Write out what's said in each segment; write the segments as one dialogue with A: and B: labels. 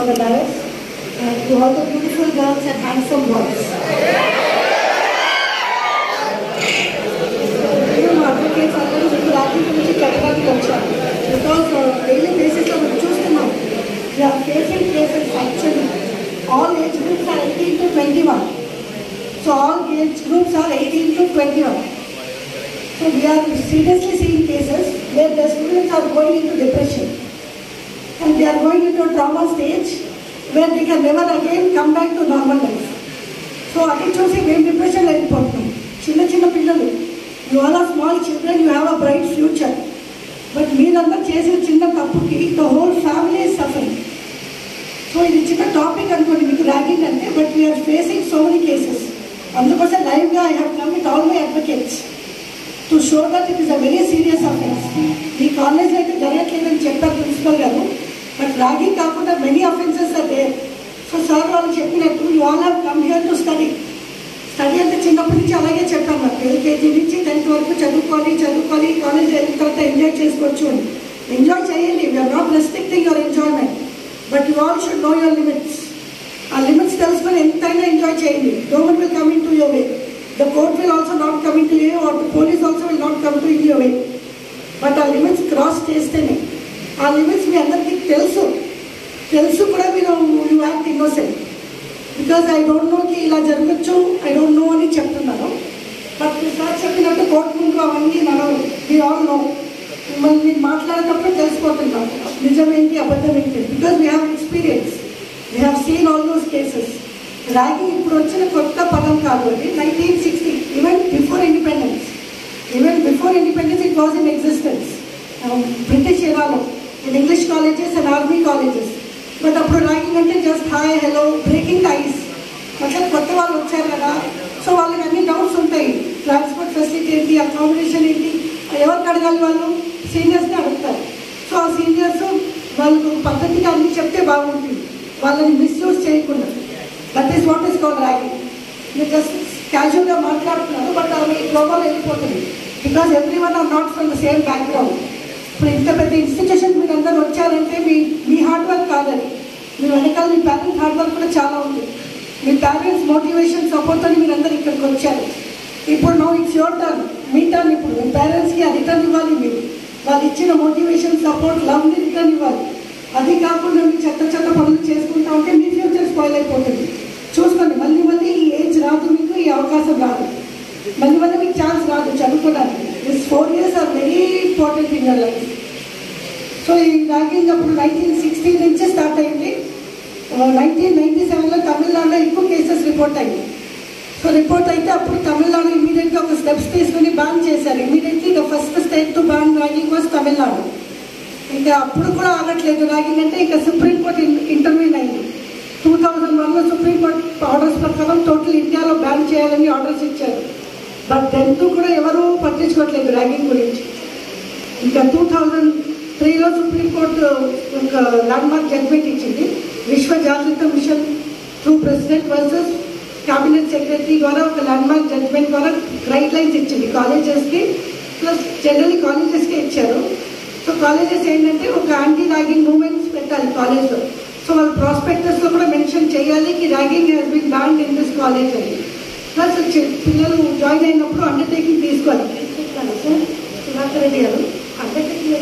A: on the dais and to all the beautiful girls and handsome boys. నేను మా advocates అందరూ మీకు racking గురించి చెప్పడానికి వచ్చాను బికాస్ డైలీ బేసిస్లో మనం చూస్తున్నాం we are facing cases actually all age groups are eighteen to twenty one so all age groups are eighteen to twenty one So we are seriously seeing cases where the students are going into depression and they are going into a trauma stage where they can never again come back to normal life. So అది చూసి మేము depression వెళ్ళిపోతున్నాం చిన్న చిన్న పిల్లలు you are are small children you have a bright future but మీరందరూ చేసిన చిన్న తప్పుకి the whole family is suffering so ఇది చిన్న టాపిక్ అనుకోండి మీకు ర్యాగింగ్ అంటే but we are facing so many cases అందుకోసం లైవ్గా I have come with all my advocates to show that it is a very serious offence ఈ కాలేజ్లో అయితే జరగట్లేదని చెప్పారు ప్రిన్సిపల్ గారు బట్ ర్యాగింగ్ కాకుండా many offences are there so sir వాళ్ళు చెప్పినట్టు you all have come here to study study అంటే చిన్నప్పటి నుంచి అలాగే చెప్పాను నాకు ఎల్కేజీ నుంచి టెన్త్ వరకు చదువుకోవాలి చదువుకోవాలి కాలేజ్ వెళ్ళిన తర్వాత ఎంజాయ్ చేసుకోవచ్చు అని ఎంజాయ్ చేయండి we are not restricting your enjoyment but you all should know your limits ఆ లిమిట్స్ తెలుసుకొని ఎంతైనా ఎంజాయ్ చేయండి government will come into your way the court will also not come into you are the police also will not come to in your way but ఆ limits cross చేస్తేనే ఆ limits మీ అందరికీ తెలుసు తెలుసు కూడా మీరు you act innocent because I don't నోకి ఇలా జరగచ్చు ఐ డోంట్ నో అని చెప్తున్నాను బట్ సార్ చెప్పినట్టు కోర్టు ముందు అవన్నీ మనం వీ ఆల్ నో మిమ్మల్ని మీరు మాట్లాడేటప్పుడు తెలిసిపోతున్నాం నిజమేంటి అబద్ధం ఏంటి because we have experience we have seen all those cases ragging ఇప్పుడు వచ్చిన కొత్త పదం కాదు అది nineteen sixty even before independence even before independence it was in existence British ఎరాలో in English colleges and army colleges but అప్పుడు ragging అంటే just hi hello breaking ice అట్లా కొత్త వాళ్ళు వచ్చారు కదా సో వాళ్ళకి అన్ని డౌట్స్ ఉంటాయి ట్రాన్స్పోర్ట్ ఫెసిలిటీ ఏంటి అకామిడేషన్ ఏంటి ఎవరికి అడగాలి వాళ్ళు సీనియర్స్ని అడుగుతారు సో ఆ సీనియర్స్ వాళ్ళకు పద్ధతిగా అన్ని చెప్తే బాగుంటుంది వాళ్ళని మిస్యూజ్ చేయకుండా that is what is call ragging మీరు జస్ట్ క్యాజువల్గా మాట్లాడుతున్నారు బట్ అవి గ్లోబల్ వెళ్ళిపోతుంది because everyone are not from the same background ఇప్పుడు ఇంత పెద్ద ఇన్స్టిట్యూషన్ మీరు అందరూ వచ్చారంటే మీ మీ హార్డ్ వర్క్ కాదని మీ వెనకాల మీ పేరెంట్స్ హార్డ్ వర్క్ కూడా చాలా ఉంది మీ పేరెంట్స్ మోటివేషన్ సపోర్ట్ అని మీరు అందరు ఇక్కడికి వచ్చారు ఇప్పుడు నో ఇట్స్ యువర్ టర్న్ మీ టర్న్ ఇప్పుడు మీ పేరెంట్స్కి ఆ రిటర్న్ ఇవ్వాలి మీరు వాళ్ళు ఇచ్చిన మోటివేషన్ సపోర్ట్ లవ్ని రిటర్న్ ఇవ్వాలి అది కాకుండా మీరు చెత్త చెత్త పనులు చేసుకుంటా ఉంటే మీ ఫ్యూచర్ స్పాయిల్ అయిపోతుంది చూసుకోండి మళ్ళీ మళ్ళీ ఈ ఏజ్ రాదు మీకు ఈ అవకాశం రాదు మళ్ళీ మళ్ళీ మీకు ఛాన్స్ రాదు చదువుకోవడానికి this four years are very important in your life so ఈ ర్యాగింగ్ అప్పుడు నైన్టీన్ సిక్స్టీ నుంచి స్టార్ట్ అయింది నైన్టీన్ నైన్టీ సెవెన్లో తమిళనాడులో ఎక్కువ కేసెస్ రిపోర్ట్ అయ్యాయి సో రిపోర్ట్ అయితే అప్పుడు తమిళనాడు ఇమీడియట్గా ఒక స్టెప్స్ తీసుకుని బ్యాన్ చేశారు immediately the first state to ban ragging was తమిళనాడు ఇంకా అప్పుడు కూడా ఆగట్లేదు ర్యాగింగ్ అంటే ఇంకా సుప్రీంకోర్టు ఇంటర్వ్యూన్ అయింది టూ థౌజండ్ వన్లో సుప్రీంకోర్టు ఆర్డర్స్ ప్రకారం టోటల్ ఇండియాలో బ్యాన్ చేయాలని ఆర్డర్స్ ఇచ్చారు బట్ టెన్త్ కూడా ఎవరూ పట్టించుకోవట్లేదు ర్యాగింగ్ గురించి ఇంకా టూ థౌజండ్ త్రీలో సుప్రీంకోర్టు ఒక ల్యాండ్మార్క్ జడ్జ్మెంట్ ఇచ్చింది Vishwa Jagriti mission through president versus cabinet secretary ద్వారా ఒక ల్యాండ్మార్క్ జడ్జ్మెంట్ ద్వారా గైడ్ లైన్స్ ఇచ్చింది కాలేజెస్కి ప్లస్ జనరల్లీ కాలేజెస్కి ఇచ్చారు సో కాలేజెస్ ఏంటంటే ఒక యాంటీ ర్యాగింగ్ మూమెంట్స్ పెట్టాలి కాలేజ్లో సో వాళ్ళ ప్రాస్పెక్టస్లో కూడా మెన్షన్ చేయాలి కి ragging has been ban in this college అని ప్లస్ పిల్లలు జాయిన్ అయినప్పుడు అండర్టేకింగ్ తీసుకోవాలి తీసుకుంటాను సార్ సుధాకర్ రెడ్డి గారు అండర్టేకింగ్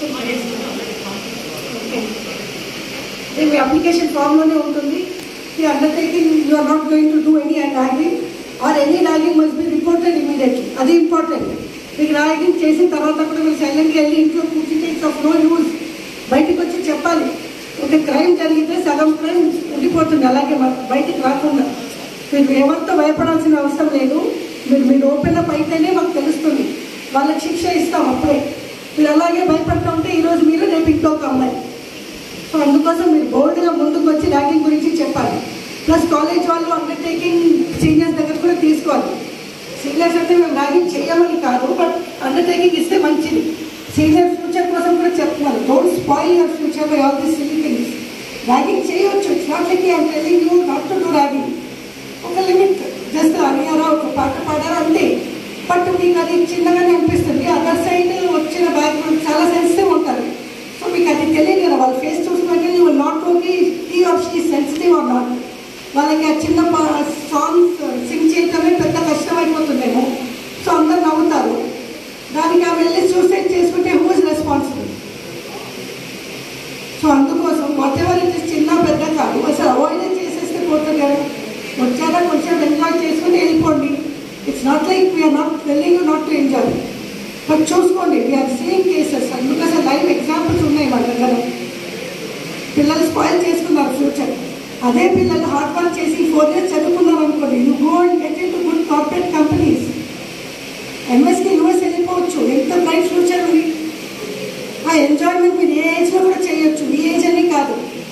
A: ఓకే మీ అప్లికేషన్ ఫామ్లోనే ఉంటుంది ఈ undertaking you are not going to do any ragging or any ragging must be reported immediately అది ఇంపార్టెంట్ మీకు ర్యాగింగ్ చేసిన తర్వాత కూడా మీరు సైలెంట్గా వెళ్ళి ఇంట్లో కూర్చుంటే ఇట్స్ ఆఫ్ నో యూజ్ బయటకు వచ్చి చెప్పాలి ఒక క్రైమ్ జరిగితే సగం క్రైమ్ ఉండిపోతుంది అలాగే మన- బయటికి రాకుండా మీరు ఎవరితో భయపడాల్సిన అవసరం లేదు మీరు మీరు ఓపెన్ అప్ అయితేనే మాకు తెలుస్తుంది వాళ్ళకి శిక్ష ఇస్తాం అప్పుడే మీరు అలాగే భయపడతా ఉంటే ఈరోజు మీరు రేపు ఇంకొక అమ్మాయి సో అందుకోసం మీరు బోల్డ్గా ముందుకు వచ్చి ర్యాగింగ్ గురించి చెప్పాలి ప్లస్ కాలేజ్ వాళ్ళు అండర్టేకింగ్ సీనియర్స్ దగ్గర కూడా తీసుకోవాలి సీనియర్స్ అంటే మేము ర్యాగింగ్ చేయమని కాదు బట్ అండర్టేకింగ్ ఇస్తే మంచిది సీనియర్ ఫ్యూచర్ కోసం కూడా చెప్తున్నారు don't spoil your future by all this silly things ragging చేయొచ్చు it's not like I'm telling you not to do ragging ఒక లిమిట్ జస్ట్ అడిగారా ఒక పాట పాడారా అంతే బట్ మీకు అది చిన్నగానే అనిపిస్తుంది అదర్ సైడ్ వచ్చిన బ్యాక్గ్రౌండ్ చాలా సెన్సిటివ్ ఉంటారు సో మీకు అది తెలియదు కదా వాళ్ళ ఫేస్ చూసుకుంటే you will not okay he or she sensitive or not వాళ్ళకి ఆ చిన్న సాంగ్స్ సింగ్ చేయటమే పెద్ద కష్టం అయిపోతుందేమో సో అందరు నవ్వుతారు దానికి ఆమె వెళ్ళి సూసైడ్ చేసుకుంటే హూ ఇస్ రెస్పాన్సిబుల్ సో అందుకోసం వాట్ ఎవర్ ఇట్ ఇస్ చిన్న పెద్ద కాదు అసలు అవాయిడ్ చేసేస్తే పోతుంది కదా వచ్చాక కొంచెం ఎంజాయ్ చేసుకుని వెళ్ళిపోండి it's not like we're not telling you not to enjoy but చూసుకోండి వీఆర్ సేమ్ కేసెస్ అందుకు అసలు లైవ్ ఎగ్జాంపుల్స్ ఉన్నాయి వాళ్ళ దగ్గర పిల్లలు స్పాయిల్ చేసుకున్నారు ఫ్యూచర్ అదే పిల్లలు హార్డ్ వర్క్ చేసి ఫోర్ ఇయర్స్ చదువుకున్నారు అనుకోండి you go and get into good corporate companies ఎంఎస్కి యూఎస్ వెళ్ళిపోవచ్చు ఎంత బ్రైట్ ఫ్యూచర్ ఉంది ఆ ఎంజాయ్మెంట్ మీరు ఏ ఏజ్లో కూడా చేయొచ్చు ఈ ఏజ్ అని కాదు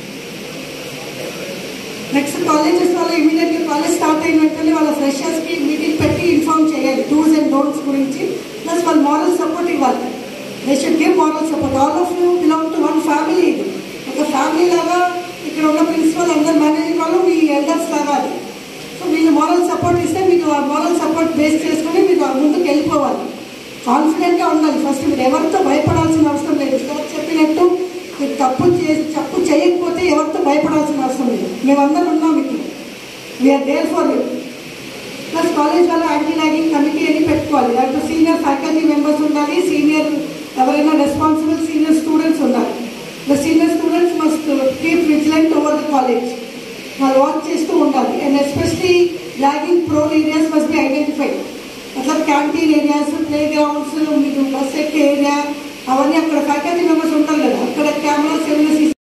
A: నెక్స్ట్ కాలేజెస్ వల్ల ఇమీడియట్గా కాలేజ్ స్టార్ట్ అయిన వెంటనే వాళ్ళ ఫ్రెషర్స్కి మీటింగ్ పెట్టి ఇన్ఫార్మ్ చేయాలి డూస్ అండ్ డోంట్స్ గురించి ప్లస్ వాళ్ళు మారల్ సపోర్ట్ ఇవ్వాలి they should give moral support all of you belong to one family ఇది ఒక ఫ్యామిలీ లాగా ఇక్కడ ఉన్న ప్రిన్సిపల్ అందరు మేనేజింగ్ వాళ్ళు మీ ఎల్డర్స్ లాగా అది సో వీళ్ళు మారల్ సపోర్ట్ ఇస్తే మీకు ఆ మారల్ సపోర్ట్ బేస్ చేసుకుని మీరు ఆ ముందుకు వెళ్ళిపోవాలి కాన్ఫిడెంట్గా ఉండాలి ఫస్ట్ మీరు ఎవరితో భయపడాల్సిన అవసరం లేదు సార్ చెప్పినట్టు మీరు తప్పు చేసి తప్పు చేయకపోతే ఎవరితో భయపడాల్సిన అవసరం లేదు మేమందరం ఉన్నాం మీకు we're there for you plus college వల్ల యాంటీ ర్యాగింగ్ కమిటీ అని పెట్టుకోవాలి దాంట్లో సీనియర్ ఫ్యాకల్టీ మెంబర్స్ ఉండాలి సీనియర్ ఎవరైనా రెస్పాన్సిబుల్ సీనియర్ స్టూడెంట్స్ ఉండాలి the senior students must keep vigilant over the college వాళ్ళు వాచ్ చేస్తూ ఉండాలి and especially ragging prone areas must be identified మతలబ్ క్యాంటీన్ ఏరియాస్ ప్లే గ్రౌండ్స్ మీకు బస్ ఎక్కే ఏరియా అవన్నీ అక్కడ ఫ్యాకల్టీ మెంబర్స్ ఉంటారు కదా అక్కడ కెమెరాస్ ఏమైనా